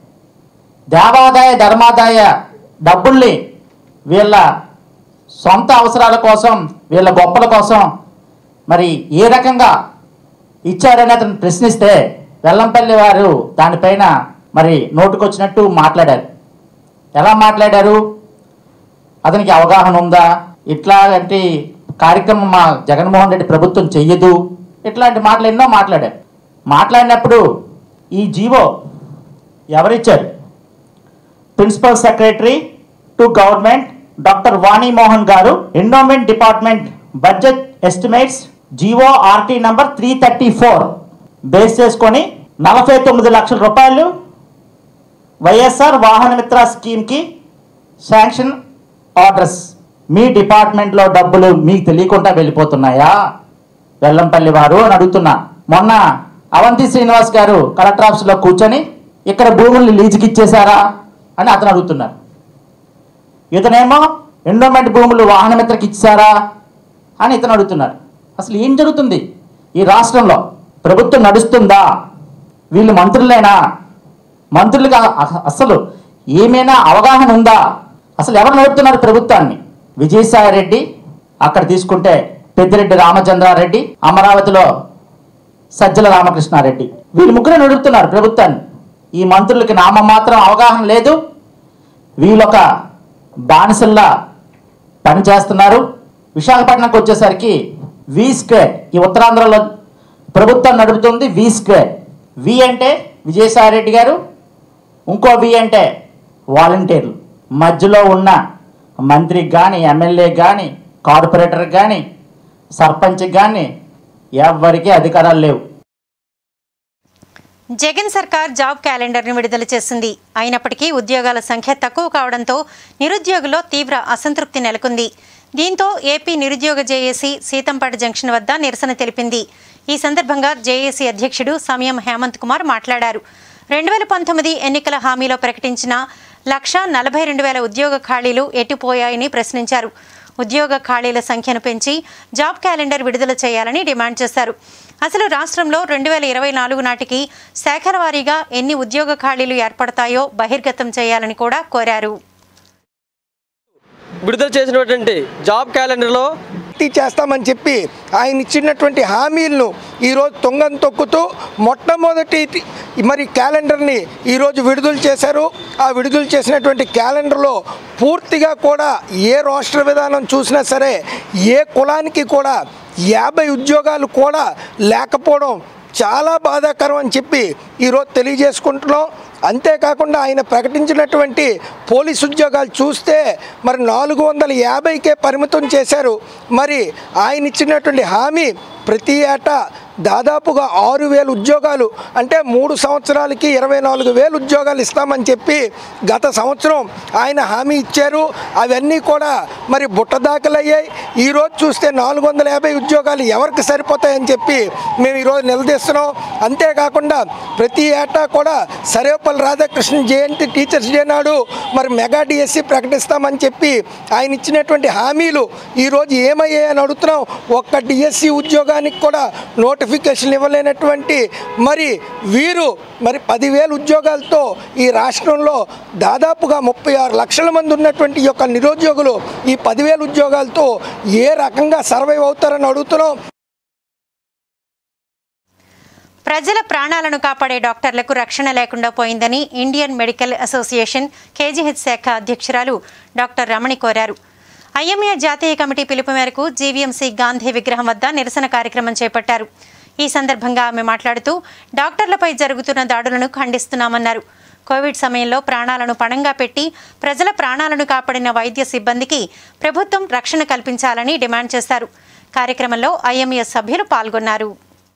దేవాదాయ ధర్మాదాయ డబ్బుల్ని వీళ్ళ సొంత అవసరాల కోసం వీళ్ళ గొప్పల కోసం మరి ఏ రకంగా ఇచ్చారని అతను ప్రశ్నిస్తే వెల్లంపల్లి వారు దానిపైన మరి నోటుకొచ్చినట్టు మాట్లాడారు ఎలా మాట్లాడారు అతనికి అవగాహన ఉందా ఇట్లాంటి కార్యక్రమం మా జగన్మోహన్ రెడ్డి ప్రభుత్వం చెయ్యదు ఇట్లాంటి మాటలు ఎన్నో మాట్లాడారు మాట్లాడినప్పుడు ఈ జీవో ఎవరిచ్చారు principal secretary to government doctor Vani Mohan గారు endowment department budget estimates GO RT number three thirty four base చేసుకొని నలభై తొమ్మిది లక్షల రూపాయలు వైఎస్ఆర్ వాహన మిత్ర స్కీమ్కి శాంక్షన్ ఆర్డర్స్ మీ డిపార్ట్మెంట్లో డబ్బులు మీకు తెలియకుండా వెళ్ళిపోతున్నాయా వెల్లంపల్లి వారు అని అడుగుతున్నా మొన్న అవంతి శ్రీనివాస్ గారు కలెక్టర్ ఆఫీస్లో కూర్చొని ఇక్కడ భూముల్ని లీజుకి ఇచ్చేశారా అని అతను అడుగుతున్నారు ఇతనేమో ఎండోమెంట్ భూములు వాహనమిత్రకి ఇచ్చారా అని ఇతను అడుగుతున్నారు అసలు ఏం జరుగుతుంది ఈ రాష్ట్రంలో ప్రభుత్వం నడుస్తుందా వీళ్ళు మంత్రులేనా మంత్రులుగా అ- అసలు ఏమైనా అవగాహన ఉందా అసలు ఎవరు నడుపుతున్నారు ప్రభుత్వాన్ని విజయసాయి రెడ్డి అక్కడ తీసుకుంటే పెద్దిరెడ్డి రామచంద్రారెడ్డి అమరావతిలో సజ్జల రామకృష్ణారెడ్డి వీళ్ళు ముగ్గురు నడుపుతున్నారు ప్రభుత్వాన్ని ఈ మంత్రులకి నామమాత్రం అవగాహన లేదు వీళ్ళొక బానిసల్లా పనిచేస్తున్నారు విశాఖపట్నంకి వచ్చేసరికి వి స్క్వేర్ ఈ ఉత్తరాంధ్రలో ప్రభుత్వం నడుపుతుంది వి స్క్వేర్ వి అంటే విజయసాయి రెడ్డి గారు ఇంకో వి అంటే వాలంటీర్లు మధ్యలో ఉన్న మంత్రికి కానీ ఎమ్మెల్యే కానీ కార్పొరేటర్కి కానీ సర్పంచ్కి కానీ ఎవరికీ అధికారాలు లేవు జగన్ సర్కార్ జాబ్ క్యాలెండర్ను విడుదల చేసింది అయినప్పటికీ ఉద్యోగాల సంఖ్య తక్కువ కావడంతో నిరుద్యోగుల్లో తీవ్ర అసంతృప్తి నెలకొంది దీంతో ఏపీ నిరుద్యోగ జేఏసీ సీతంపాటి జంక్షన్ వద్ద నిరసన తెలిపింది ఈ సందర్భంగా జేఏసీ అధ్యక్షుడు సమయం హేమంత్ కుమార్ మాట్లాడారు రెండు వేల పంతొమ్మిది ఎన్నికల హామీలో ప్రకటించిన లక్ష నలభై రెండు వేల ఉద్యోగ ఖాళీలు ఎట్టిపోయాయని ప్రశ్నించారు ఉద్యోగ ఖాళీల సంఖ్యను పెంచి జాబ్ క్యాలెండర్ విడుదల చేయాలని డిమాండ్ చేశారు అసలు రాష్ట్రంలో రెండు వేల ఇరవై నాలుగు నాటికి శాఖల వారీగా ఎన్ని ఉద్యోగ ఖాళీలు ఏర్పడతాయో బహిర్గతం చేయాలని కూడా కోరారు విడుదల చేసినటువంటి జాబ్ క్యాలెండర్లో భర్తీ చేస్తామని చెప్పి ఆయన ఇచ్చినటువంటి హామీలను ఈరోజు తొంగం తొక్కుతూ మొట్టమొదటి మరి క్యాలెండర్ని ఈరోజు విడుదల చేశారు ఆ విడుదల చేసినటువంటి క్యాలెండర్లో పూర్తిగా కూడా ఏ రాష్ట్ర విధానం చూసినా సరే ఏ కులానికి కూడా యాభై ఉద్యోగాలు కూడా లేకపోవడం చాలా బాధాకరం అని చెప్పి ఈరోజు తెలియజేసుకుంటున్నాం అంతేకాకుండా ఆయన ప్రకటించినటువంటి పోలీసు ఉద్యోగాలు చూస్తే మరి నాలుగు వందల యాభైకే పరిమితం చేశారు మరి ఆయన ఇచ్చినటువంటి హామీ ప్రతి ఏటా దాదాపుగా ఆరు వేలు ఉద్యోగాలు అంటే మూడు సంవత్సరాలకి ఇరవై నాలుగు వేలు ఉద్యోగాలు ఇస్తామని చెప్పి గత సంవత్సరం ఆయన హామీ ఇచ్చారు అవన్నీ కూడా మరి బుట్టదాఖలయ్యాయి ఈరోజు చూస్తే నాలుగు వందల యాభై ఉద్యోగాలు ఎవరికి సరిపోతాయని చెప్పి మేము ఈరోజు నిలదీస్తున్నాం అంతేకాకుండా ప్రతి ఏటా కూడా సర్వేపల్లి రాధాకృష్ణ జయంతి టీచర్స్ డే నాడు మరి మెగా డిఎస్సి ప్రకటిస్తామని చెప్పి ఆయన ఇచ్చినటువంటి హామీలు ఈరోజు ఏమయ్యాయని అడుగుతున్నాం ఒక్క డిఎస్సి ఉద్యోగానికి కూడా నోటిఫికేషన్ ఇవ్వలేనటువంటి మరి వీరు మరి పదివేల ఉద్యోగాలతో ఈ రాష్ట్రంలో దాదాపుగా ముప్పై ఆరు లక్షల మంది ఉన్నటువంటి ఈ యొక్క నిరుద్యోగులు ఈ పదివేల ఉద్యోగాలతో ఏ రకంగా సర్వైవ్ అవుతారని అడుగుతున్నాం ప్రజల ప్రాణాలను కాపాడే డాక్టర్లకు రక్షణ లేకుండా పోయిందని ఇండియన్ మెడికల్ అసోసియేషన్ కేజీహెచ్ శాఖ అధ్యక్షురాలు డాక్టర్ రమణి కోరారు ఐఎంఏ జాతీయ కమిటీ పిలుపు మేరకు జీవీఎంసీ గాంధీ విగ్రహం వద్ద నిరసన కార్యక్రమం చేపట్టారు ఈ సందర్భంగా ఆమె మాట్లాడుతూ డాక్టర్లపై జరుగుతున్న దాడులను ఖండిస్తున్నామన్నారు కోవిడ్ సమయంలో ప్రాణాలను పణంగా పెట్టి ప్రజల ప్రాణాలను కాపాడిన వైద్య సిబ్బందికి ప్రభుత్వం రక్షణ కల్పించాలని డిమాండ్ చేశారు కార్యక్రమంలో ఐఎంఏ సభ్యులు పాల్గొన్నారు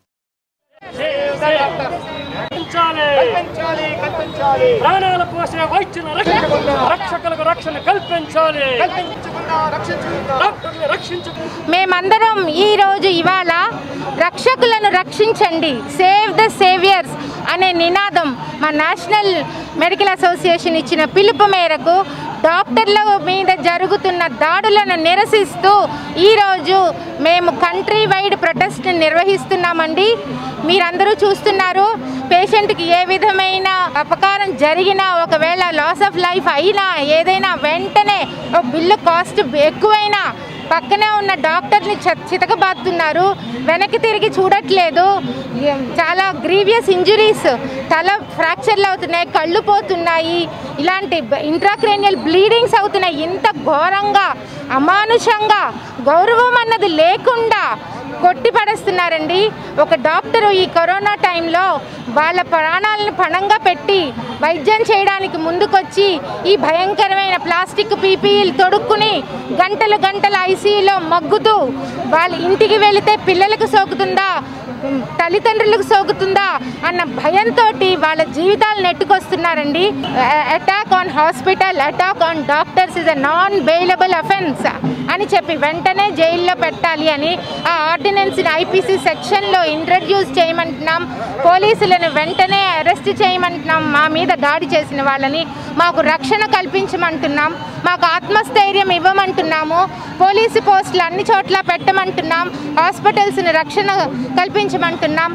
ప్రాణాల పోసిన వైద్యుల రక్షకులకు రక్షణ కల్పించాలి డాక్టర్లు రక్షించు మేమందరం ఈ రోజు ఇవాళ రక్షకులను రక్షించండి సేవ్ ద సేవియర్స్ అనే నినాదం మా నేషనల్ మెడికల్ అసోసియేషన్ ఇచ్చిన పిలుపు మేరకు డాక్టర్ల మీద జరుగుతున్న దాడులను నిరసిస్తూ ఈరోజు మేము కంట్రీ వైడ్ ప్రొటెస్ట్ నిర్వహిస్తున్నామండి మీరందరూ చూస్తున్నారు పేషెంట్కి ఏ విధమైన అపకారం జరిగినా ఒకవేళ లాస్ ఆఫ్ లైఫ్ అయినా ఏదైనా వెంటనే ఓ బిల్లు కాస్ట్ ఎక్కువైనా పక్కనే ఉన్న డాక్టర్ని చ- చితకబాదుతున్నారు వెనక్కి తిరిగి చూడట్లేదు ఏం, చాలా గ్రీవియస్ ఇంజురీస్ తల ఫ్రాక్చర్లు అవుతున్నాయి కళ్ళు పోతున్నాయి ఇలాంటి ఇంట్రాక్రేనియల్ బ్లీడింగ్స్ అవుతున్నాయి ఇంత ఘోరంగా అమానుషంగా గౌరవం అన్నది లేకుండా కొట్టి పడేస్తున్నారండి ఒక డాక్టరు ఈ కరోనా టైంలో వాళ్ళ ప్రాణాలను పణంగా పెట్టి వైద్యం చేయడానికి ముందుకొచ్చి ఈ భయంకరమైన ప్లాస్టిక్ పీపీలు తొడుక్కుని గంటలు గంటల ఐసీయూలో మగ్గుతూ వాళ్ళ ఇంటికి వెళితే పిల్లలకు సోకుతుందా ఉమ్, తల్లిదండ్రులకు సోకుతుందా అన్న భయంతో వాళ్ళ జీవితాలు నెట్టుకొస్తున్నారండి attack on hospital attack on doctors is a non bailable offence అని చెప్పి వెంటనే జైల్లో పెట్టాలి అని ఆ ఆర్డినెన్స్ని ఐపీసీ సెక్షన్లో ఇంట్రడ్యూస్ చేయమంటున్నాం పోలీసులను వెంటనే అరెస్ట్ చేయమంటున్నాం మా మీద దాడి చేసిన వాళ్ళని మాకు రక్షణ కల్పించమంటున్నాం మాకు ఆత్మస్థైర్యం ఇవ్వమంటున్నాము పోలీసు పోస్టులు అన్ని చోట్ల పెట్టమంటున్నాం హాస్పిటల్స్ని రక్షణ కల్పించమంటున్నాం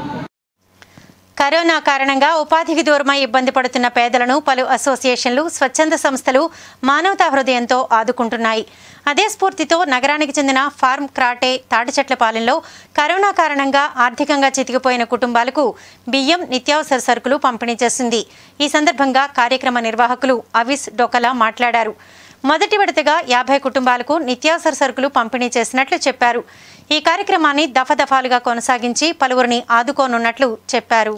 కరోనా కారణంగా ఉపాధికి దూరమై ఇబ్బంది పడుతున్న పేదలను పలు అసోసియేషన్లు స్వచ్ఛంద సంస్థలు మానవతా హృదయంతో ఆదుకుంటున్నాయి అదే స్ఫూర్తితో నగరానికి చెందిన ఫార్మ్ క్రాటే తాటిచెట్లపాలెంలో కరోనా కారణంగా ఆర్థికంగా చితికిపోయిన కుటుంబాలకు బియ్యం నిత్యావసర సరుకులు పంపిణీ చేసింది ఈ సందర్భంగా కార్యక్రమ నిర్వాహకులు అవిస్ డొకలా మాట్లాడారు మొదటి విడతగా యాభై కుటుంబాలకు నిత్యావసర సరుకులు పంపిణీ చేసినట్లు చెప్పారు ఈ కార్యక్రమాన్ని దఫదఫాలుగా కొనసాగించి పలువురిని ఆదుకోనున్నట్లు చెప్పారు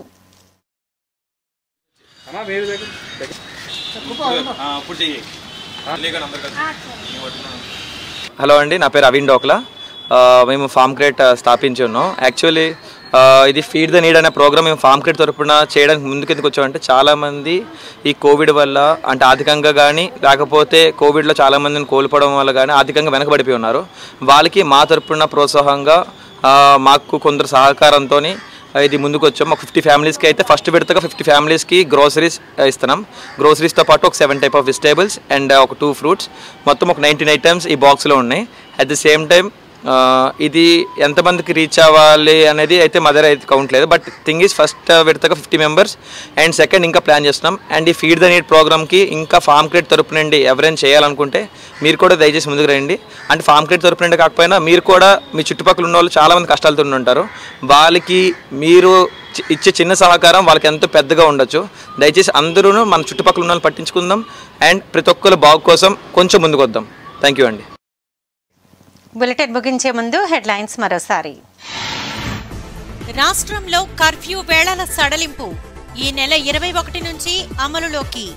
హలో అండి నా పేరు అవిన్ డోక్లా ఆ, మేము ఫామ్ క్రేట్ స్థాపించి ఉన్నాం యాక్చువల్లీ ఆ, ఇది ఫీడ్ ద నీడ్ అనే ప్రోగ్రామ్ మేము ఫామ్ క్రిట్ తరపున చేయడానికి ముందుకు ఎందుకు వచ్చామంటే చాలామంది ఈ కోవిడ్ వల్ల అంటే ఆర్థికంగా కానీ లేకపోతే కోవిడ్లో చాలామందిని కోల్పోవడం వల్ల కానీ ఆర్థికంగా వెనకబడిపోయి ఉన్నారు వాళ్ళకి మా తరపున ప్రోత్సాహంగా ఆ, మాకు కొందరు సహకారంతో ఇది ముందుకు వచ్చాం ఒక ఫిఫ్టీ ఫ్యామిలీస్కి అయితే ఫస్ట్ విడతగా ఫిఫ్టీ ఫ్యామిలీస్కి గ్రోసరీస్ ఇస్తున్నాం గ్రోసరీస్తో పాటు ఒక seven type of vegetables and ఒక టూ ఫ్రూట్స్ మొత్తం ఒక నైన్టీన్ ఐటమ్స్ ఈ బాక్స్లో ఉన్నాయి అట్ ది సేమ్ టైం ఇది ఎంతమందికి రీచ్ అవ్వాలి అనేది అయితే మా దగ్గర అయితే కౌంట్ లేదు బట్ థింగ్ ఈజ్ ఫస్ట్ విడతగా ఫిఫ్టీ మెంబర్స్ అండ్ సెకండ్ ఇంకా ప్లాన్ చేస్తున్నాం అండ్ ఈ ఫీడ్ ద నీడ్ ప్రోగ్రామ్కి ఇంకా ఫామ్ క్రెడిట్ తరపు నుండి ఎవరైనా చేయాలనుకుంటే మీరు కూడా దయచేసి ముందుకు రండి అంటే ఫామ్ క్రెడిట్ తరపు నుండి కాకపోయినా మీరు కూడా మీ చుట్టుపక్కల ఉన్న వాళ్ళు చాలామంది కష్టాలతో ఉంటారు వాళ్ళకి మీరు చి- ఇచ్చే చిన్న సహకారం వాళ్ళకి ఎంతో పెద్దగా ఉండొచ్చు దయచేసి అందరూ మన చుట్టుపక్కల ఉన్న వాళ్ళని పట్టించుకుందాం అండ్ ప్రతి ఒక్కరు బాగు కోసం కొంచెం ముందుకు వద్దాం థ్యాంక్ యూ అండి బులెటిన్ ముగించే ముందు హెడ్లైన్స్ మరోసారి రాష్ట్రంలో కర్ఫ్యూ వేళల సడలింపు ఈ నెల ఇరవై ఒకటి నుంచి అమలులోకి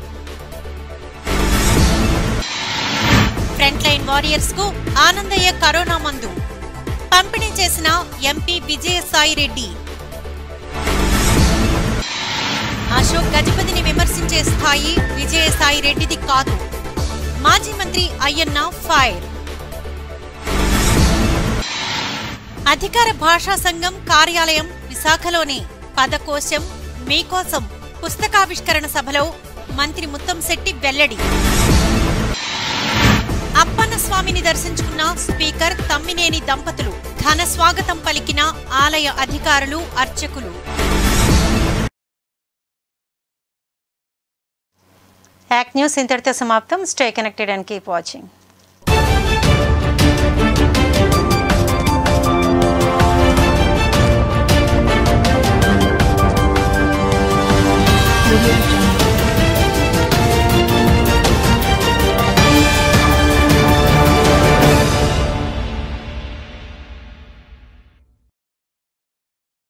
ఫ్రంట్ లైన్ వారియర్స్ కు ఆనందయ్య కరోనా మందు పంపిణీ చేసిన ఎంపీ విజయసాయి రెడ్డి అశోక్ గజపతిని విమర్శించే స్థాయి విజయసాయి రెడ్డిది కాదు మాజీ మంత్రి అయ్యన్న ఫైర్ అధికార భాషా సంఘం కార్యాలయం విశాఖలోని పదకోశం మీకోసం పుస్తకావిష్కరణ సభలో మంత్రి ముత్తంశెట్టి వెల్లడి అప్పన్న స్వామిని దర్శించుకున్న స్పీకర్ తమ్మినేని దంపతులు ఘన స్వాగతం పలికిన ఆలయ అధికారులు అర్చకులు యాక్ న్యూస్ ఇంతటితో సమాప్తం stay connected and keep watching Audio Jungle.